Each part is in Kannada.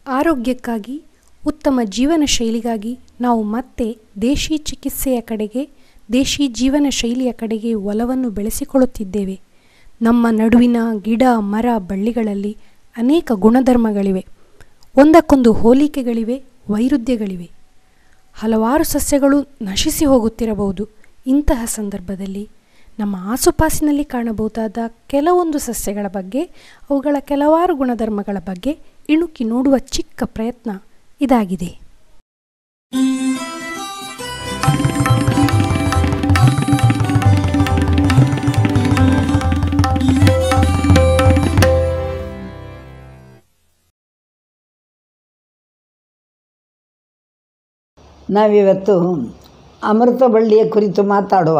ಆರೋಗ್ಯಕ್ಕಾಗಿ ಉತ್ತಮ ಜೀವನ ಶೈಲಿಗಾಗಿ ನಾವು ಮತ್ತೆ ದೇಶಿ ಚಿಕಿತ್ಸೆಯ ಕಡೆಗೆ ದೇಶಿ ಜೀವನ ಶೈಲಿಯ ಕಡೆಗೆ ಒಲವನ್ನು ಬೆಳೆಸಿಕೊಳ್ಳುತ್ತಿದ್ದೇವೆ ನಮ್ಮ ನಡುವಿನ ಗಿಡ ಮರ ಬಳ್ಳಿಗಳಲ್ಲಿ ಅನೇಕ ಗುಣಧರ್ಮಗಳಿವೆ ಒಂದಕ್ಕೊಂದು ಹೋಲಿಕೆಗಳಿವೆ ವೈರುಧ್ಯಗಳಿವೆ ಹಲವಾರು ಸಸ್ಯಗಳು ನಶಿಸಿ ಹೋಗುತ್ತಿರಬಹುದು ಇಂತಹ ಸಂದರ್ಭದಲ್ಲಿ ನಮ್ಮ ಆಸುಪಾಸಿನಲ್ಲಿ ಕಾಣಬಹುದಾದ ಕೆಲವೊಂದು ಸಸ್ಯಗಳ ಬಗ್ಗೆ ಅವುಗಳ ಕೆಲವಾರು ಗುಣಧರ್ಮಗಳ ಬಗ್ಗೆ ಇಣುಕಿ ನೋಡುವ ಚಿಕ್ಕ ಪ್ರಯತ್ನ ಇದಾಗಿದೆ ನಾವಿವತ್ತು ಅಮೃತ ಬಳ್ಳಿಯ ಕುರಿತು ಮಾತಾಡುವ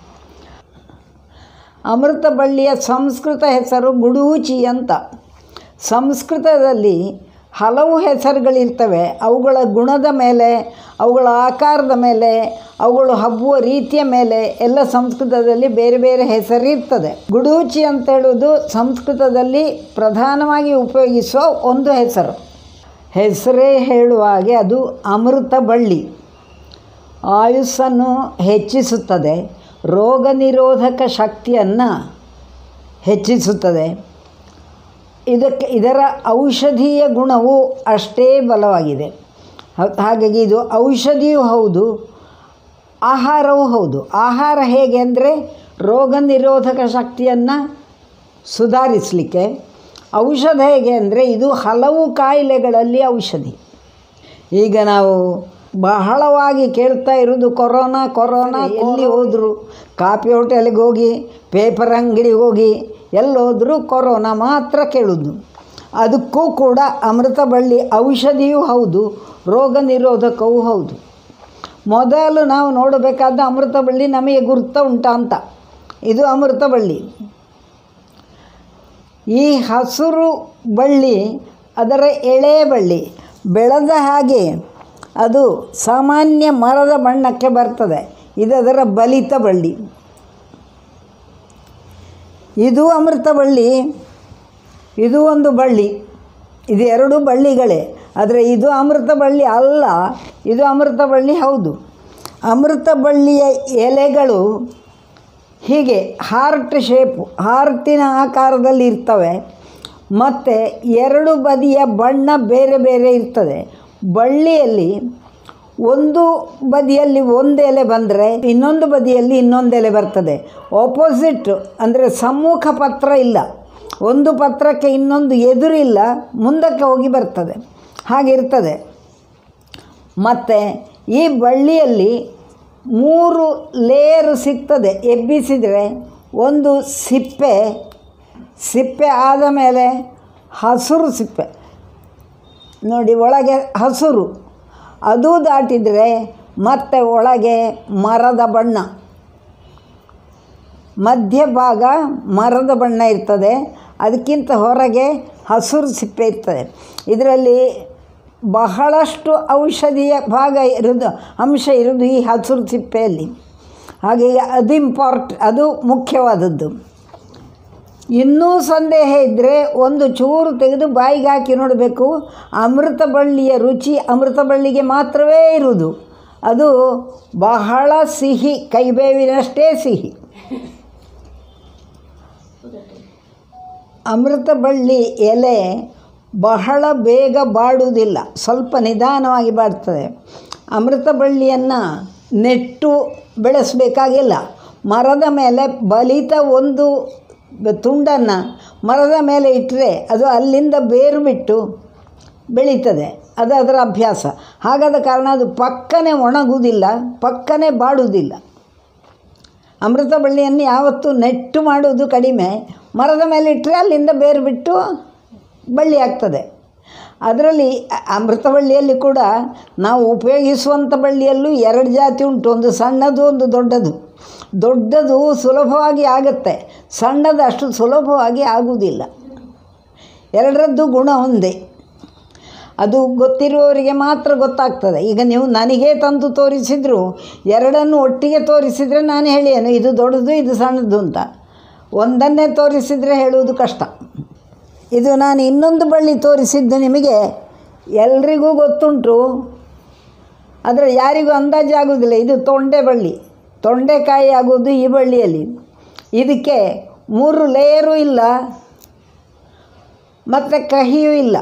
ಅಮೃತ ಬಳ್ಳಿಯ ಸಂಸ್ಕೃತ ಹೆಸರು ಗುಡೂಚಿ ಅಂತ ಸಂಸ್ಕೃತದಲ್ಲಿ ಹಲವು ಹೆಸರುಗಳಿರ್ತವೆ ಅವುಗಳ ಗುಣದ ಮೇಲೆ ಅವುಗಳ ಆಕಾರದ ಮೇಲೆ ಅವುಗಳು ಹಬ್ಬುವ ರೀತಿಯ ಮೇಲೆ ಎಲ್ಲ ಸಂಸ್ಕೃತದಲ್ಲಿ ಬೇರೆ ಬೇರೆ ಹೆಸರಿರ್ತದೆ ಗುಡೂಚಿ ಅಂತ ಹೇಳುವುದು ಸಂಸ್ಕೃತದಲ್ಲಿ ಪ್ರಧಾನವಾಗಿ ಉಪಯೋಗಿಸುವ ಒಂದು ಹೆಸರು ಹೆಸರೇ ಹೇಳುವ ಹಾಗೆ ಅದು ಅಮೃತ ಬಳ್ಳಿ ಆಯುಸ್ಸನ್ನು ಹೆಚ್ಚಿಸುತ್ತದೆ ರೋಗ ನಿರೋಧಕ ಶಕ್ತಿಯನ್ನು ಹೆಚ್ಚಿಸುತ್ತದೆ ಇದಕ್ಕೆ ಇದರ ಔಷಧೀಯ ಗುಣವು ಅಷ್ಟೇ ಬಲವಾಗಿದೆ ಹ- ಹಾಗಾಗಿ ಇದು ಔಷಧಿಯೂ ಹೌದು ಆಹಾರವೂ ಹೌದು ಆಹಾರ ಹೇಗೆ ಅಂದರೆ ರೋಗ ನಿರೋಧಕ ಶಕ್ತಿಯನ್ನು ಸುಧಾರಿಸಲಿಕ್ಕೆ ಔಷಧ ಹೇಗೆ ಅಂದರೆ ಇದು ಹಲವು ಕಾಯಿಲೆಗಳಲ್ಲಿ ಔಷಧಿ ಈಗ ನಾವು ಬಹಳವಾಗಿ ಕೇಳ್ತಾ ಇರೋದು ಕೊರೋನಾ ಕೊರೋನಾ ಎಲ್ಲಿ ಹೋದರು ಕಾಫಿ ಹೋಟೆಲ್ಗೆ ಹೋಗಿ ಪೇಪರ್ ಅಂಗಡಿಗೆ ಹೋಗಿ ಎಲ್ಲಿ ಹೋದರೂ ಕೊರೋನಾ ಮಾತ್ರ ಕೇಳೋದು ಅದಕ್ಕೂ ಕೂಡ ಅಮೃತ ಬಳ್ಳಿ ಔಷಧಿಯೂ ಹೌದು ರೋಗ ನಿರೋಧಕವೂ ಹೌದು ಮೊದಲು ನಾವು ನೋಡಬೇಕಾದ ಅಮೃತ ಬಳ್ಳಿ ನಮಗೆ ಗುರುತ ಉಂಟಾ ಅಂತ ಇದು ಅಮೃತ ಬಳ್ಳಿ ಈ ಹಸಿರು ಬಳ್ಳಿ ಅದರ ಎಳೆ ಬಳ್ಳಿ ಬೆಳೆದ ಹಾಗೆ ಅದು ಸಾಮಾನ್ಯ ಮರದ ಬಣ್ಣಕ್ಕೆ ಬರ್ತದೆ ಇದು ಅದರ ಬಲಿತ ಬಳ್ಳಿ ಇದು ಅಮೃತ ಬಳ್ಳಿ ಇದು ಒಂದು ಬಳ್ಳಿ ಇದು ಎರಡು ಬಳ್ಳಿಗಳೇ ಆದರೆ ಇದು ಅಮೃತ ಬಳ್ಳಿ ಅಲ್ಲ ಇದು ಅಮೃತ ಬಳ್ಳಿ ಹೌದು ಅಮೃತ ಬಳ್ಳಿಯ ಎಲೆಗಳು ಹೀಗೆ ಹಾರ್ಟ್ ಶೇಪು ಹಾರ್ಟಿನ ಆಕಾರದಲ್ಲಿ ಇರ್ತವೆ ಮತ್ತು ಎರಡು ಬದಿಯ ಬಣ್ಣ ಬೇರೆ ಬೇರೆ ಇರ್ತದೆ ಬಳ್ಳಿಯಲ್ಲಿ ಒಂದು ಬದಿಯಲ್ಲಿ ಒಂದು ಎಲೆ ಬಂದರೆ ಇನ್ನೊಂದು ಬದಿಯಲ್ಲಿ ಇನ್ನೊಂದು ಎಲೆ ಬರ್ತದೆ ಆಪೋಸಿಟ್ ಅಂದರೆ ಸಮ್ಮುಖ ಪತ್ರ ಇಲ್ಲ ಒಂದು ಪತ್ರಕ್ಕೆ ಇನ್ನೊಂದು ಎದುರಿಲ್ಲ ಮುಂದಕ್ಕೆ ಹೋಗಿ ಬರ್ತದೆ ಹಾಗಿರ್ತದೆ ಮತ್ತು ಈ ಬಳ್ಳಿಯಲ್ಲಿ ಮೂರು ಲೇಯರ್ ಸಿಗ್ತದೆ ಎಬ್ಬಿಸಿದರೆ ಒಂದು ಸಿಪ್ಪೆ ಸಿಪ್ಪೆ ಆದ ಮೇಲೆ ಹಸುರು ಸಿಪ್ಪೆ ನೋಡಿ ಒಳಗೆ ಹಸುರು ಅದು ದಾಟಿದರೆ ಮತ್ತೆ ಒಳಗೆ ಮರದ ಬಣ್ಣ ಮಧ್ಯಭಾಗ ಮರದ ಬಣ್ಣ ಇರ್ತದೆ ಅದಕ್ಕಿಂತ ಹೊರಗೆ ಹಸುರು ಸಿಪ್ಪೆ ಇರ್ತದೆ ಇದರಲ್ಲಿ ಬಹಳಷ್ಟು ಔಷಧಿಯ ಭಾಗ ಇರೋದು ಅಂಶ ಇರೋದು ಈ ಹಸುರು ಸಿಪ್ಪೆಯಲ್ಲಿ ಹಾಗೆ ಅದು ಇಂಪಾರ್ಟ್ ಅದು ಮುಖ್ಯವಾದದ್ದು ಇನ್ನೂ ಸಂದೇಹ ಇದ್ದರೆ ಒಂದು ಚೂರು ತೆಗೆದು ಬಾಯಿಗೆ ಹಾಕಿ ನೋಡಬೇಕು ಅಮೃತ ಬಳ್ಳಿಯ ರುಚಿ ಅಮೃತ ಬಳ್ಳಿಗೆ ಮಾತ್ರವೇ ಇರುವುದು ಅದು ಬಹಳ ಸಿಹಿ ಕೈಬೇವಿನಷ್ಟೇ ಸಿಹಿ ಅಮೃತ ಬಳ್ಳಿ ಎಲೆ ಬಹಳ ಬೇಗ ಬಾಡುವುದಿಲ್ಲ ಸ್ವಲ್ಪ ನಿಧಾನವಾಗಿ ಬಾಡ್ತದೆ ಅಮೃತ ಬಳ್ಳಿಯನ್ನು ನೆಟ್ಟು ಬೆಳೆಸಬೇಕಾಗಿಲ್ಲ ಮರದ ಮೇಲೆ ಬಲಿತ ಒಂದು ತುಂಡನ್ನು ಮರದ ಮೇಲೆ ಇಟ್ಟರೆ ಅದು ಅಲ್ಲಿಂದ ಬೇರು ಬಿಟ್ಟು ಬೆಳೀತದೆ ಅದು ಅದರ ಅಭ್ಯಾಸ ಹಾಗಾದ ಕಾರಣ ಅದು ಪಕ್ಕನೆ ಒಣಗುವುದಿಲ್ಲ ಪಕ್ಕನೆ ಬಾಡುವುದಿಲ್ಲ ಅಮೃತ ಬಳ್ಳಿಯನ್ನು ಯಾವತ್ತೂ ನೆಟ್ಟು ಮಾಡುವುದು ಕಡಿಮೆ ಮರದ ಮೇಲೆ ಇಟ್ಟರೆ ಅಲ್ಲಿಂದ ಬೇರು ಬಿಟ್ಟು ಬಳ್ಳಿ ಆಗ್ತದೆ ಅದರಲ್ಲಿ ಅ- ಅಮೃತ ಬಳ್ಳಿಯಲ್ಲಿ ಕೂಡ ನಾವು ಉಪಯೋಗಿಸುವಂಥ ಬಳ್ಳಿಯಲ್ಲೂ ಎರಡು ಜಾತಿ ಉಂಟು ಒಂದು ಸಣ್ಣದು ಒಂದು ದೊಡ್ಡದು ದೊಡ್ಡದು ಸುಲಭವಾಗಿ ಆಗುತ್ತೆ ಸಣ್ಣದು ಅಷ್ಟು ಸುಲಭವಾಗಿ ಆಗುವುದಿಲ್ಲ ಎರಡರದ್ದು ಗುಣ ಒಂದೇ ಅದು ಗೊತ್ತಿರುವವರಿಗೆ ಮಾತ್ರ ಗೊತ್ತಾಗ್ತದೆ ಈಗ ನೀವು ನನಗೇ ತಂದು ತೋರಿಸಿದ್ರು ಎರಡನ್ನು ಒಟ್ಟಿಗೆ ತೋರಿಸಿದರೆ ನಾನು ಹೇಳಿಯೇನು ಇದು ದೊಡ್ಡದು ಇದು ಸಣ್ಣದು ಅಂತ ಒಂದನ್ನೇ ತೋರಿಸಿದರೆ ಹೇಳುವುದು ಕಷ್ಟ ಇದು ನಾನು ಇನ್ನೊಂದು ಬಳ್ಳಿ ತೋರಿಸಿದ್ದು ನಿಮಗೆ ಎಲ್ರಿಗೂ ಗೊತ್ತುಂಟು ಆದರೆ ಯಾರಿಗೂ ಅಂದಾಜು ಆಗೋದಿಲ್ಲ ಇದು ತೊಂಡೆ ಬಳ್ಳಿ ತೊಂಡೆಕಾಯಿ ಆಗೋದು ಈ ಬಳ್ಳಿಯಲ್ಲಿ ಇದಕ್ಕೆ ಮೂರು ಲೇಯರು ಇಲ್ಲ ಮತ್ತು ಕಹಿಯೂ ಇಲ್ಲ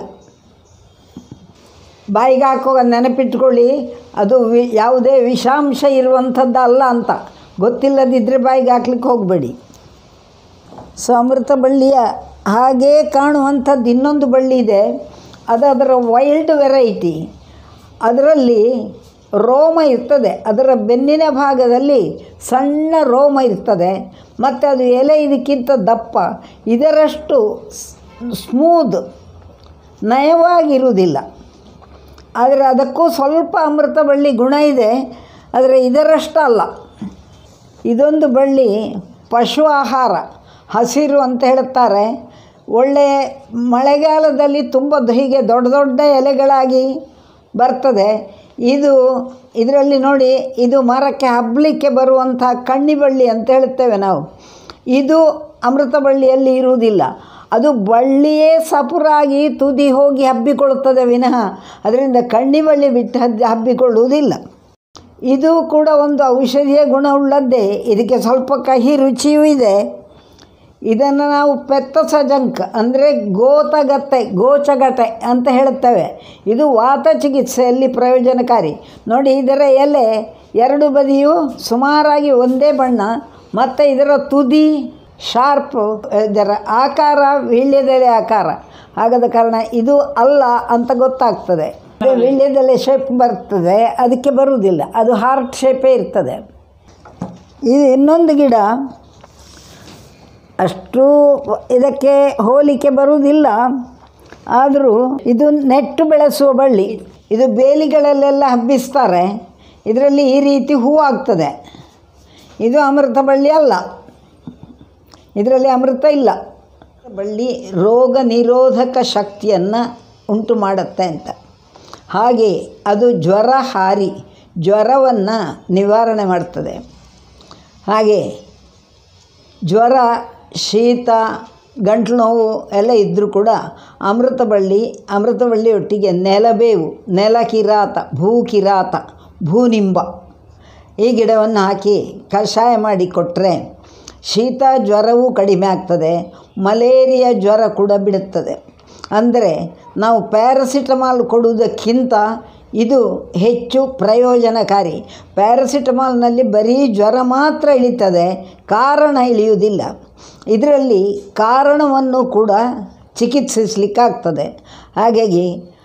ಬಾಯಿಗೆ ಹಾಕೋ ನೆನಪಿಟ್ಕೊಳ್ಳಿ ಅದು ವಿ ಯಾವುದೇ ವಿಷಾಂಶ ಇರುವಂಥದ್ದು ಅಲ್ಲ ಅಂತ ಗೊತ್ತಿಲ್ಲದಿದ್ದರೆ ಬಾಯಿಗೆ ಹಾಕ್ಲಿಕ್ಕೆ ಹೋಗಬೇಡಿ ಸೊ ಅಮೃತ ಬಳ್ಳಿಯ ಹಾಗೇ ಕಾಣುವಂಥದ್ದು ಇನ್ನೊಂದು ಬಳ್ಳಿ ಇದೆ ಅದು ಅದರ ವೈಲ್ಡ್ ವೆರೈಟಿ ಅದರಲ್ಲಿ ರೋಮ ಇರ್ತದೆ ಅದರ ಬೆನ್ನಿನ ಭಾಗದಲ್ಲಿ ಸಣ್ಣ ರೋಮ ಇರ್ತದೆ ಮತ್ತು ಅದು ಎಲೆ ಇದಕ್ಕಿಂತ ದಪ್ಪ ಇದರಷ್ಟು ಸ್ಮೂದ್ ನಯವಾಗಿರುವುದಿಲ್ಲ ಆದರೆ ಅದಕ್ಕೂ ಸ್ವಲ್ಪ ಅಮೃತ ಬಳ್ಳಿ ಗುಣ ಇದೆ ಆದರೆ ಇದರಷ್ಟು ಅಲ್ಲ ಇದೊಂದು ಬಳ್ಳಿ ಪಶು ಆಹಾರ ಹಸಿರು ಅಂತ ಹೇಳುತ್ತಾರೆ ಒಳ್ಳೆ ಮಳೆಗಾಲದಲ್ಲಿ ತುಂಬ ದ- ಹೀಗೆ ದೊಡ್ಡ ದೊಡ್ಡ ಎಲೆಗಳಾಗಿ ಬರ್ತದೆ ಇದು ಇದರಲ್ಲಿ ನೋಡಿ ಇದು ಮರಕ್ಕೆ ಹಬ್ಬಲಿಕ್ಕೆ ಬರುವಂಥ ಕಣ್ಣಿ ಬಳ್ಳಿ ಅಂತ ಹೇಳುತ್ತೇವೆ ನಾವು ಇದು ಅಮೃತ ಬಳ್ಳಿಯಲ್ಲಿ ಇರುವುದಿಲ್ಲ ಅದು ಬಳ್ಳಿಯೇ ಸಪುರಾಗಿ ತುದಿ ಹೋಗಿ ಹಬ್ಬಿಕೊಳ್ಳುತ್ತದೆ ವಿನಃ ಅದರಿಂದ ಕಣ್ಣಿ ಬಳ್ಳಿ ಬಿಟ್ಟು ಹದ್ದು ಹಬ್ಬಿಕೊಳ್ಳುವುದಿಲ್ಲ ಇದು ಕೂಡ ಒಂದು ಔಷಧೀಯ ಗುಣವುಳ್ಳದ್ದೇ ಇದಕ್ಕೆ ಸ್ವಲ್ಪ ಕಹಿ ರುಚಿಯೂ ಇದೆ ಇದನ್ನು ನಾವು ಪೆತ್ತ ಸಜಂಕ್ ಅಂದರೆ ಗೋತಗತ್ತೆ ಗೋಚಗಟೆ ಅಂತ ಹೇಳುತ್ತೇವೆ ಇದು ವಾತ ಚಿಕಿತ್ಸೆಯಲ್ಲಿ ಪ್ರಯೋಜನಕಾರಿ ನೋಡಿ ಇದರ ಎಲೆ ಎರಡು ಬದಿಯು ಸುಮಾರಾಗಿ ಒಂದೇ ಬಣ್ಣ ಮತ್ತು ಇದರ ತುದಿ ಶಾರ್ಪ್ ಇದರ ಆಕಾರ ವೀಳ್ಯದೆಲೆ ಆಕಾರ ಆಗದ ಕಾರಣ ಇದು ಅಲ್ಲ ಅಂತ ಗೊತ್ತಾಗ್ತದೆ ಇದು ವೀಳ್ಯದೆಲೆ ಶೇಪ್ ಬರ್ತದೆ ಅದಕ್ಕೆ ಬರುವುದಿಲ್ಲ ಅದು ಹಾರ್ಟ್ ಶೇಪೇ ಇರ್ತದೆ ಇದು ಇನ್ನೊಂದು ಗಿಡ ಅಷ್ಟು ಇದಕ್ಕೆ ಹೋಲಿಕೆ ಬರುವುದಿಲ್ಲ ಆದರೂ ಇದು ನೆಟ್ಟು ಬೆಳೆಸುವ ಬಳ್ಳಿ ಇದು ಬೇಲಿಗಳಲ್ಲೆಲ್ಲ ಹಬ್ಬಿಸ್ತಾರೆ ಇದರಲ್ಲಿ ಈ ರೀತಿ ಹೂ ಆಗ್ತದೆ ಇದು ಅಮೃತ ಬಳ್ಳಿ ಅಲ್ಲ ಇದರಲ್ಲಿ ಅಮೃತ ಇಲ್ಲ ಬಳ್ಳಿ ರೋಗ ನಿರೋಧಕ ಶಕ್ತಿಯನ್ನು ಉಂಟು ಮಾಡುತ್ತೆ ಅಂತ ಹಾಗೆ ಅದು ಜ್ವರ ಹಾರಿ ಜ್ವರವನ್ನು ನಿವಾರಣೆ ಮಾಡ್ತದೆ ಹಾಗೆ ಜ್ವರ ಶೀತ ಗಂಟಲು ನೋವು ಎಲ್ಲ ಇದ್ದರೂ ಕೂಡ ಅಮೃತ ಬಳ್ಳಿ ಅಮೃತ ಬಳ್ಳಿಯೊಟ್ಟಿಗೆ ನೆಲಬೇವು ನೆಲ ಕಿರಾತ ಭೂ ಕಿರಾತ ಭೂನಿಂಬ ಈ ಗಿಡವನ್ನು ಹಾಕಿ ಕಷಾಯ ಮಾಡಿ ಕೊಟ್ಟರೆ ಶೀತ ಜ್ವರವೂ ಕಡಿಮೆ ಆಗ್ತದೆ ಮಲೇರಿಯಾ ಜ್ವರ ಕೂಡ ಬಿಡುತ್ತದೆ ಅಂದರೆ ನಾವು ಪ್ಯಾರಾಸಿಟಮಾಲ್ ಕೊಡುವುದಕ್ಕಿಂತ ಇದು ಹೆಚ್ಚು ಪ್ರಯೋಜನಕಾರಿ ಪ್ಯಾರಾಸಿಟಮಾಲ್ನಲ್ಲಿ ಬರೀ ಜ್ವರ ಮಾತ್ರ ಇಳಿತದೆ ಕಾರಣ ಇಳಿಯುವುದಿಲ್ಲ ಇದರಲ್ಲಿ ಕಾರಣವನ್ನು ಕೂಡ ಚಿಕಿತ್ಸಿಸಲಿಕ್ಕಾಗ್ತದೆ ಹಾಗಾಗಿ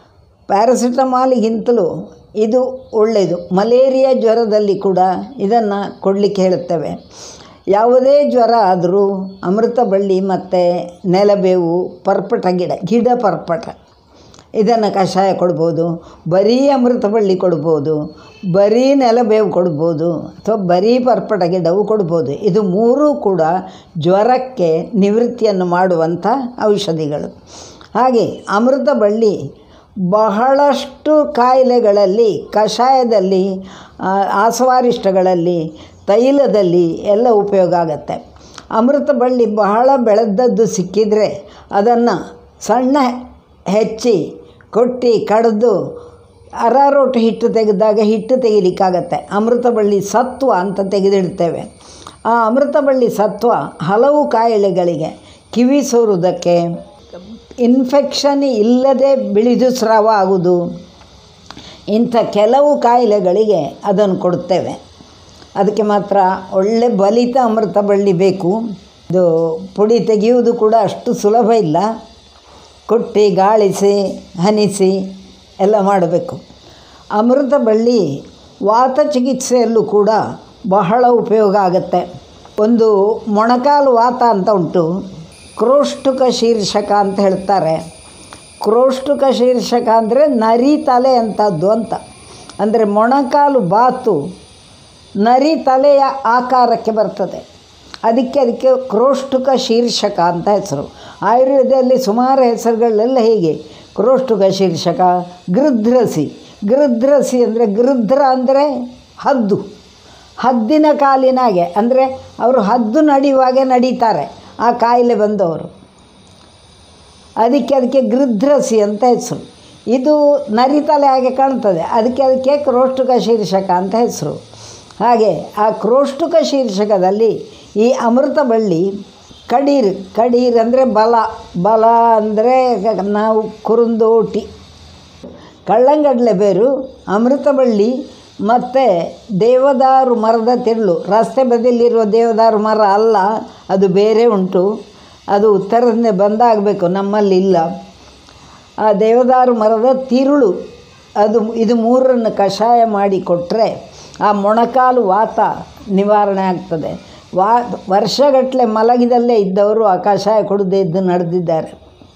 ಪ್ಯಾರಾಸಿಟಮಾಲಿಗಿಂತಲೂ ಇದು ಒಳ್ಳೆಯದು ಮಲೇರಿಯಾ ಜ್ವರದಲ್ಲಿ ಕೂಡ ಇದನ್ನು ಕೊಡಲಿಕ್ಕೆ ಹೇಳುತ್ತೇವೆ ಯಾವುದೇ ಜ್ವರ ಆದರೂ ಅಮೃತ ಬಳ್ಳಿ ಮತ್ತು ನೆಲಬೇವು ಪರ್ಪಟ ಗಿಡ ಗಿಡ ಪರ್ಪಟ ಇದನ್ನು ಕಷಾಯ ಕೊಡ್ಬೋದು ಬರೀ ಅಮೃತ ಬಳ್ಳಿ ಕೊಡ್ಬೋದು ಬರೀ ನೆಲಬೇವು ಕೊಡ್ಬೋದು ಅಥವಾ ಬರೀ ಪರ್ಪಟ ಗಿಡವು ಕೊಡ್ಬೋದು ಇದು ಮೂರೂ ಕೂಡ ಜ್ವರಕ್ಕೆ ನಿವೃತ್ತಿಯನ್ನು ಮಾಡುವಂಥ ಔಷಧಿಗಳು ಹಾಗೆ ಅಮೃತ ಬಳ್ಳಿ ಬಹಳಷ್ಟು ಕಾಯಿಲೆಗಳಲ್ಲಿ ಕಷಾಯದಲ್ಲಿ ಆ, ಆಸವಾರಿಷ್ಟಗಳಲ್ಲಿ ತೈಲದಲ್ಲಿ ಎಲ್ಲ ಉಪಯೋಗ ಆಗತ್ತೆ ಅಮೃತ ಬಳ್ಳಿ ಬಹಳ ಬೆಳೆದದ್ದು ಸಿಕ್ಕಿದರೆ ಅದನ್ನು ಸಣ್ಣ ಹೆಚ್ಚಿ ಕೊಟ್ಟು ಕಡ್ದು ಅರಾರೋಟ್ ಹಿಟ್ಟು ತೆಗೆದಾಗ ಹಿಟ್ಟು ತೆಗಿಲಿಕ್ಕಾಗತ್ತೆ ಅಮೃತ ಬಳ್ಳಿ ಸತ್ವ ಅಂತ ತೆಗೆದಿಡ್ತೇವೆ ಆ ಅಮೃತ ಬಳ್ಳಿ ಸತ್ವ ಹಲವು ಕಾಯಿಲೆಗಳಿಗೆ ಕಿವಿ ಸೋರುವುದಕ್ಕೆ ಇನ್ಫೆಕ್ಷನ್ ಇಲ್ಲದೆ ಬಿಳಿದು ಸ್ರಾವ ಆಗುವುದು ಇಂಥ ಕೆಲವು ಕಾಯಿಲೆಗಳಿಗೆ ಅದನ್ನು ಕೊಡ್ತೇವೆ ಅದಕ್ಕೆ ಮಾತ್ರ ಒಳ್ಳೆ ಬಲಿತ ಅಮೃತ ಬಳ್ಳಿ ಬೇಕು ಇದು ಪುಡಿ ತೆಗೆಯುವುದು ಕೂಡ ಅಷ್ಟು ಸುಲಭ ಇಲ್ಲ ಕುಟ್ಟಿ ಗಾಳಿಸಿ ಹನಿಸಿ ಎಲ್ಲ ಮಾಡಬೇಕು ಅಮೃತ ಬಳ್ಳಿ ವಾತ ಚಿಕಿತ್ಸೆಯಲ್ಲೂ ಕೂಡ ಬಹಳ ಉಪಯೋಗ ಆಗುತ್ತೆ ಒಂದು ಮೊಣಕಾಲು ವಾತ ಅಂತ ಉಂಟು ಕ್ರೋಷ್ಟುಕ ಶೀರ್ಷಕ ಅಂತ ಹೇಳ್ತಾರೆ ಕ್ರೋಷ್ಟುಕ ಶೀರ್ಷಕ ಅಂದರೆ ನರಿ ತಲೆ ಅಂತದ್ದು ಅಂತ ಅಂದರೆ ಮೊಣಕಾಲು ಬಾತು ನರಿ ತಲೆಯ ಆಕಾರಕ್ಕೆ ಬರ್ತದೆ ಅದಕ್ಕೆ ಅದಕ್ಕೆ ಕ್ರೋಷ್ಟುಕ ಶೀರ್ಷಕ ಅಂತ ಹೆಸರು ಆಯುರ್ವೇದದಲ್ಲಿ ಸುಮಾರು ಹೆಸರುಗಳೆಲ್ಲ ಹೀಗೆ ಕ್ರೋಷ್ಟುಕ ಶೀರ್ಷಕ ಗೃಧ್ರಸಿ ಗೃಧ್ರಸಿ ಅಂದರೆ ಗೃಧ್ರ ಅಂದರೆ ಹದ್ದು ಹದ್ದಿನ ಕಾಲಿನಾಗೆ ಅಂದರೆ ಅವರು ಹದ್ದು ನಡೆಯುವಾಗೆ ನಡೀತಾರೆ ಆ ಕಾಯಿಲೆ ಬಂದವರು ಅದಕ್ಕೆ ಅದಕ್ಕೆ ಗೃಧ್ರಸಿ ಅಂತ ಹೆಸರು ಇದು ನರಿತಲೆ ಹಾಗೆ ಕಾಣ್ತದೆ ಅದಕ್ಕೆ ಅದಕ್ಕೆ ಕ್ರೋಷ್ಟುಕ ಶೀರ್ಷಕ ಅಂತ ಹೆಸರು ಹಾಗೆ ಆ ಕ್ರೋಷ್ಟುಕ ಶೀರ್ಷಕದಲ್ಲಿ ಈ ಅಮೃತ ಬಳ್ಳಿ ಕಡೀರ್ ಕಡೀರ್ ಅಂದರೆ ಬಲ ಬಲ ಅಂದರೆ ನಾವು ಕುರುಂದೋಟಿ ಕಳ್ಳಂಗಡ್ಲೆ ಬೇರು ಅಮೃತಬಳ್ಳಿ ಮತ್ತು ದೇವದಾರು ಮರದ ತಿರುಳು ರಸ್ತೆ ಬದಿಯಲ್ಲಿರುವ ದೇವದಾರು ಮರ ಅಲ್ಲ ಅದು ಬೇರೆ ಉಂಟು ಅದು ಉತ್ತರದಿಂದ ಬಂದಾಗಬೇಕು ನಮ್ಮಲ್ಲಿ ಇಲ್ಲ ಆ ದೇವದಾರು ಮರದ ತಿರುಳು ಅದು ಇದು ಮೂರನ್ನು ಕಷಾಯ ಮಾಡಿ ಕೊಟ್ಟರೆ ಆ ಮೊಣಕಾಲು ವಾತ ನಿವಾರಣೆ ಆಗ್ತದೆ ವಾ ವರ್ಷಗಟ್ಟಲೆ ಮಲಗಿದಲ್ಲೇ ಇದ್ದವರು ಆ ಕಷಾಯ ಕುಡಿದೇ ಇದ್ದು ನಡೆದಿದ್ದಾರೆ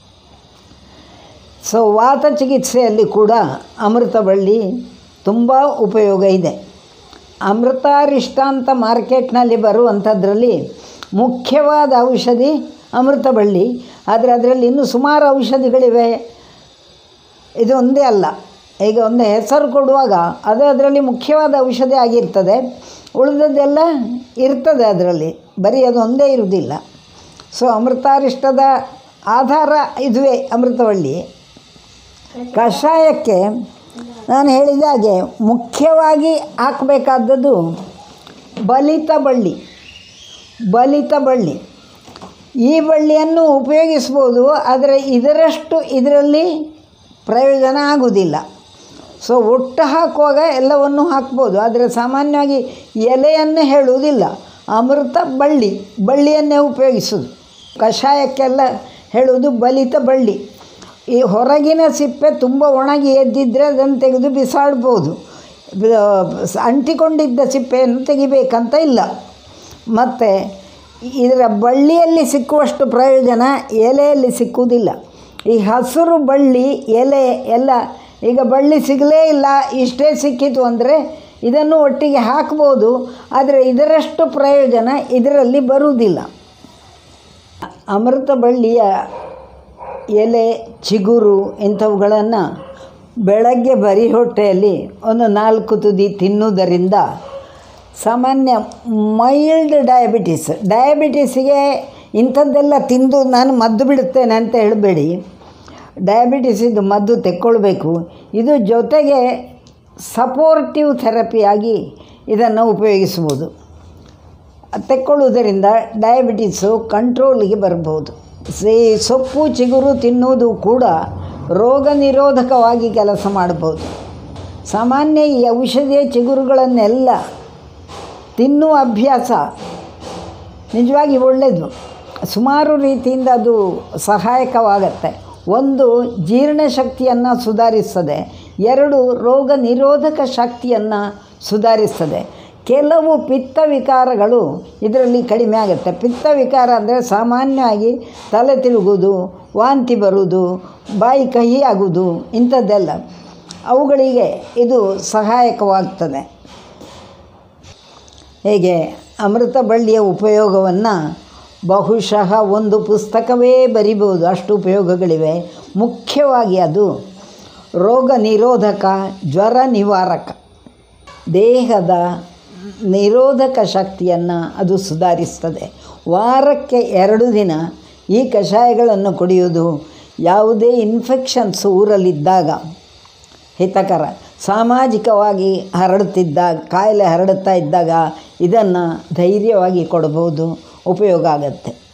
ಸೊ ವಾತ ಚಿಕಿತ್ಸೆಯಲ್ಲಿ ಕೂಡ ಅಮೃತ ಬಳ್ಳಿ ತುಂಬ ಉಪಯೋಗ ಇದೆ ಅಮೃತಾರಿಷ್ಟ ಅಂತ ಮಾರ್ಕೆಟ್ನಲ್ಲಿ ಬರುವಂಥದ್ರಲ್ಲಿ ಮುಖ್ಯವಾದ ಔಷಧಿ ಅಮೃತ ಬಳ್ಳಿ ಆದರೆ ಅದರಲ್ಲಿ ಇನ್ನೂ ಸುಮಾರು ಔಷಧಿಗಳಿವೆ ಇದು ಒಂದೇ ಅಲ್ಲ ಈಗ ಒಂದು ಹೆಸರು ಕೊಡುವಾಗ ಅದು ಅದರಲ್ಲಿ ಮುಖ್ಯವಾದ ಔಷಧಿ ಆಗಿರ್ತದೆ ಉಳಿದದ್ದೆಲ್ಲ ಇರ್ತದೆ ಅದರಲ್ಲಿ ಬರೀ ಅದು ಒಂದೇ ಇರುವುದಿಲ್ಲ ಸೊ ಅಮೃತಾರಿಷ್ಟದ ಆಧಾರ ಇದುವೇ ಅಮೃತವಳ್ಳಿ ಕಷಾಯಕ್ಕೆ ನಾನು ಹೇಳಿದ ಹಾಗೆ ಮುಖ್ಯವಾಗಿ ಹಾಕಬೇಕಾದದ್ದು ಬಲಿತ ಬಳ್ಳಿ ಬಲಿತ ಬಳ್ಳಿ ಈ ಬಳ್ಳಿಯನ್ನು ಉಪಯೋಗಿಸ್ಬೋದು ಆದರೆ ಇದರಷ್ಟು ಇದರಲ್ಲಿ ಪ್ರಯೋಜನ ಆಗುವುದಿಲ್ಲ ಸೊ ಒಟ್ಟು ಹಾಕುವಾಗ ಎಲ್ಲವನ್ನು ಹಾಕ್ಬೋದು ಆದರೆ ಸಾಮಾನ್ಯವಾಗಿ ಎಲೆಯನ್ನು ಹೇಳುವುದಿಲ್ಲ ಅಮೃತ ಬಳ್ಳಿ ಬಳ್ಳಿಯನ್ನೇ ಉಪಯೋಗಿಸೋದು ಕಷಾಯಕ್ಕೆಲ್ಲ ಹೇಳುವುದು ಬಲಿತ ಬಳ್ಳಿ ಈ ಹೊರಗಿನ ಸಿಪ್ಪೆ ತುಂಬ ಒಣಗಿ ಎದ್ದಿದ್ದರೆ ಅದನ್ನು ತೆಗೆದು ಬಿಸಾಡ್ಬೋದು ಬ- ಅಂಟಿಕೊಂಡಿದ್ದ ಸಿಪ್ಪೆಯನ್ನು ತೆಗಿಬೇಕಂತ ಇಲ್ಲ ಮತ್ತು ಇದರ ಬಳ್ಳಿಯಲ್ಲಿ ಸಿಕ್ಕುವಷ್ಟು ಪ್ರಯೋಜನ ಎಲೆಯಲ್ಲಿ ಸಿಕ್ಕುವುದಿಲ್ಲ ಈ ಹಸಿರು ಬಳ್ಳಿ ಎಲೆ ಎಲ್ಲ ಈಗ ಬಳ್ಳಿ ಸಿಗಲೇ ಇಲ್ಲ ಇಷ್ಟೇ ಸಿಕ್ಕಿತು ಅಂದರೆ ಇದನ್ನು ಒಟ್ಟಿಗೆ ಹಾಕ್ಬೋದು ಆದರೆ ಇದರಷ್ಟು ಪ್ರಯೋಜನ ಇದರಲ್ಲಿ ಬರುವುದಿಲ್ಲ ಅಮೃತ ಬಳ್ಳಿಯ ಎಲೆ ಚಿಗುರು ಇಂಥವುಗಳನ್ನು ಬೆಳಗ್ಗೆ ಬರಿ ಹೊಟ್ಟೆಯಲ್ಲಿ ಒಂದು ನಾಲ್ಕು ತುದಿ ತಿನ್ನುವುದರಿಂದ ಸಾಮಾನ್ಯ ಮೈಲ್ಡ್ ಡಯಾಬಿಟಿಸ್ ಡಯಾಬಿಟಿಸಿಗೆ ಇಂಥದ್ದೆಲ್ಲ ತಿಂದು ನಾನು ಮದ್ದು ಬಿಡುತ್ತೇನೆ ಅಂತ ಹೇಳಬೇಡಿ ಡಯಾಬಿಟಿಸಿದ್ದು ಮದ್ದು ತೆಕ್ಕೊಳ್ಬೇಕು ಇದು ಜೊತೆಗೆ ಸಪೋರ್ಟಿವ್ ಥೆರಪಿಯಾಗಿ ಇದನ್ನು ಉಪಯೋಗಿಸ್ಬೋದು ತೆಕ್ಕೊಳ್ಳುವುದರಿಂದ ಡಯಾಬಿಟಿಸು ಕಂಟ್ರೋಲಿಗೆ ಬರ್ಬೋದು ಈ ಸೊಪ್ಪು ಚಿಗುರು ತಿನ್ನುವುದು ಕೂಡ ರೋಗ ನಿರೋಧಕವಾಗಿ ಕೆಲಸ ಮಾಡ್ಬೋದು ಸಾಮಾನ್ಯ ಈ ಔಷಧಿಯ ಚಿಗುರುಗಳನ್ನೆಲ್ಲ ತಿನ್ನುವ ಅಭ್ಯಾಸ ನಿಜವಾಗಿ ಒಳ್ಳೆಯದು ಸುಮಾರು ರೀತಿಯಿಂದ ಅದು ಸಹಾಯಕವಾಗತ್ತೆ ಒಂದು ಜೀರ್ಣಶಕ್ತಿಯನ್ನು ಸುಧಾರಿಸ್ತದೆ ಎರಡು ರೋಗ ನಿರೋಧಕ ಶಕ್ತಿಯನ್ನು ಸುಧಾರಿಸ್ತದೆ ಕೆಲವು ಪಿತ್ತ ವಿಕಾರಗಳು ಇದರಲ್ಲಿ ಕಡಿಮೆ ಆಗುತ್ತೆ ಪಿತ್ತ ವಿಕಾರ ಅಂದರೆ ಸಾಮಾನ್ಯವಾಗಿ ತಲೆ ತಿರುಗುವುದು ವಾಂತಿ ಬರುವುದು ಬಾಯಿ ಕಹಿ ಆಗುವುದು ಇಂಥದ್ದೆಲ್ಲ ಅವುಗಳಿಗೆ ಇದು ಸಹಾಯಕವಾಗ್ತದೆ ಹೇಗೆ ಅಮೃತ ಬಳ್ಳಿಯ ಉಪಯೋಗವನ್ನು ಬಹುಶಃ ಒಂದು ಪುಸ್ತಕವೇ ಬರಿಬೋದು ಅಷ್ಟು ಉಪಯೋಗಗಳಿವೆ ಮುಖ್ಯವಾಗಿ ಅದು ರೋಗ ನಿರೋಧಕ ಜ್ವರ ನಿವಾರಕ ದೇಹದ ನಿರೋಧಕ ಶಕ್ತಿಯನ್ನು ಅದು ಸುಧಾರಿಸ್ತದೆ ವಾರಕ್ಕೆ ಎರಡು ದಿನ ಈ ಕಷಾಯಗಳನ್ನು ಕುಡಿಯೋದು ಯಾವುದೇ ಇನ್ಫೆಕ್ಷನ್ಸ್ ಊರಲ್ಲಿದ್ದಾಗ ಹಿತಕರ ಸಾಮಾಜಿಕವಾಗಿ ಹರಡುತ್ತಿದ್ದಾಗ ಕಾಯಿಲೆ ಹರಡುತ್ತಾ ಇದ್ದಾಗ ಇದನ್ನು ಧೈರ್ಯವಾಗಿ ಕೊಡ್ಬೋದು ಉಪಯೋಗ ಆಗತ್ತೆ